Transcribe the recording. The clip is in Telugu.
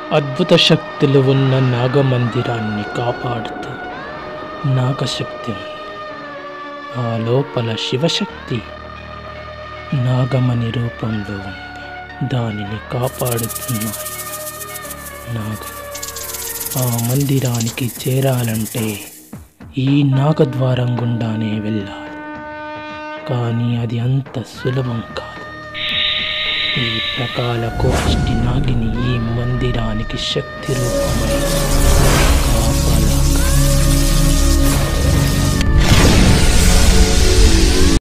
అద్భుత శక్తులు ఉన్న నాగమందిరాన్ని కాపాడుతూ నాగశక్తి ఉంది ఆ లోపల శివశక్తి నాగమణి రూపంలో ఉంది దానిని కాపాడుతున్నాయి నాగలు ఆ మందిరానికి చేరాలంటే ఈ నాగద్వారం గుండానే వెళ్ళాలి కానీ అది అంత సులభం కాదు ఈ ప్రకాల కోష్టి నాగిని ఈ మందిరానికి శక్తి రూపమై